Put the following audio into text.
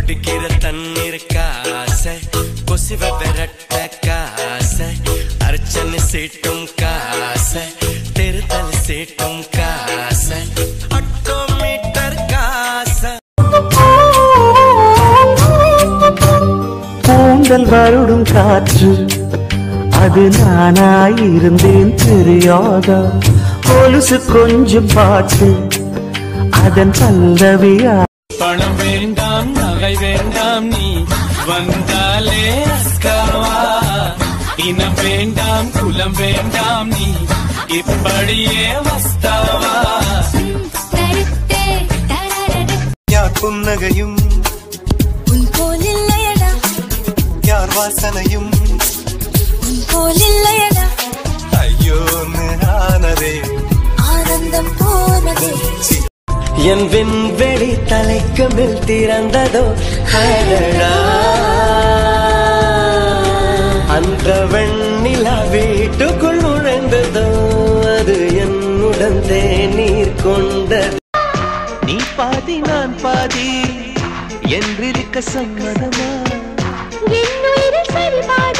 குடிக்கிற தண்ணீர் காசை கொசுவ விரட்ட காசை அர்ச்சனை சீட்டும் காசை தெருதல் சீட்டும் காசை ஆட்டோமீட்டர் காசை கூந்தல் வருடும் காற்று அது நானாயிருந்தேன் தெரியாதா கொலுசு கொஞ்சம் பாட்டு அதன் பல்லவியா பணம் வேண்டாம் நகை வேண்டாம் நீ வந்தாலே அஸ்காவா இனம் வேண்டாம் குலம் வேண்டாம் நீ இப்படியே வஸ்தாவா கருத்தே தரரர யார் புன்னகையும் உன் போலில்லையடா யார் வாசனையும் உன் போலில்லையடா ஐயோ ஆனதே ஆனந்தம் போனதே என் விண்வெளி தலைக்கு மேல் திறந்ததோ அடடா. அந்த வெண்ணிலா வீட்டுக்குள் நுழைந்ததோ அது என்னுடன் தேநீர் கொண்டது நீ பாதி நான் பாதி என்றிருக்க சம்மதமா என்னுயிரில் சரிபாதி